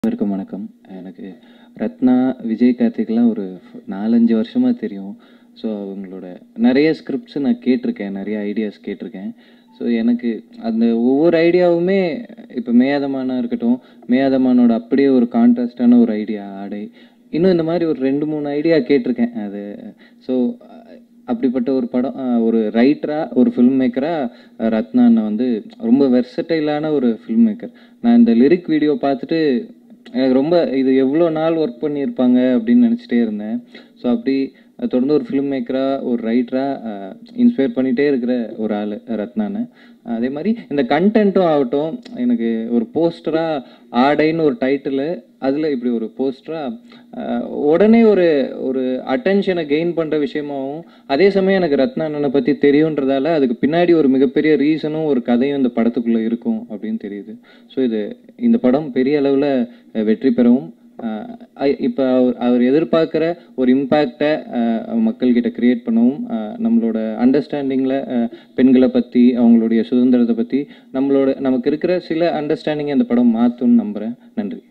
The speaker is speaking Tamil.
அனைவருக்கும் வணக்கம் எனக்கு ரத்னா விஜய் கார்த்திக்லாம் ஒரு நாலஞ்சு வருஷமாக தெரியும் ஸோ அவங்களோட நிறைய ஸ்கிரிப்ட்ஸ் நான் கேட்டிருக்கேன் நிறைய ஐடியாஸ் கேட்டிருக்கேன் ஸோ எனக்கு அந்த ஒவ்வொரு ஐடியாவுமே இப்போ மேயாதமானா இருக்கட்டும் மேயாதமானோட அப்படியே ஒரு கான்ட்ராஸ்டான ஒரு ஐடியா ஆடை இன்னும் இந்த மாதிரி ஒரு ரெண்டு மூணு ஐடியா கேட்டிருக்கேன் அது ஸோ அப்படிப்பட்ட ஒரு படம் அஹ், ஒரு ரைட்டராக ஒரு ஃபில்ம் மேக்கராக ரத்னா அண்ணன் வந்து ரொம்ப வெர்சடைலான ஒரு ஃபில்ம் மேக்கர் நான் இந்த லிரிக் வீடியோ பார்த்துட்டு எனக்கு ரொம்ப இது எவ்வளோ நாள் ஒர்க் பண்ணியிருப்பாங்க அப்படின்னு நினச்சிட்டே இருந்தேன் ஸோ அப்படி அஹ், தொடர்ந்து ஒரு ஃபிலிம் மேக்கராக ஒரு ரைட்டராக இன்ஸ்பயர் பண்ணிகிட்டே இருக்கிற ஒரு ஆள் ரத்னான்னு அதே மாதிரி இந்த கண்டென்ட்டும் ஆகட்டும் எனக்கு ஒரு போஸ்டராக ஆடைன்னு ஒரு டைட்டிலு அதில் இப்படி ஒரு போஸ்டராக உடனே ஒரு ஒரு அட்டென்ஷனை கெயின் பண்ணுற விஷயமாவும் அதே சமயம் எனக்கு ரத்னா அண்ணனை பற்றி தெரியுன்றதால அதுக்கு பின்னாடி ஒரு மிகப்பெரிய ரீசனும் ஒரு கதையும் இந்த படத்துக்குள்ளே இருக்கும் அப்படின்னு தெரியுது ஸோ இது இந்த படம் பெரிய அளவில் வெற்றி பெறவும் இப்போ அவர் அவர் எதிர்பார்க்குற ஒரு இம்பேக்டை மக்கள்கிட்ட கிரியேட் பண்ணவும் அஹ், நம்மளோட அண்டர்ஸ்டாண்டிங்கில் பெண்களை பற்றி அவங்களுடைய சுதந்திரத்தை பற்றி நம்மளோட நமக்கு இருக்கிற சில அண்டர்ஸ்டாண்டிங்கை அந்த படம் மாற்றும்னு நம்புகிறேன் நன்றி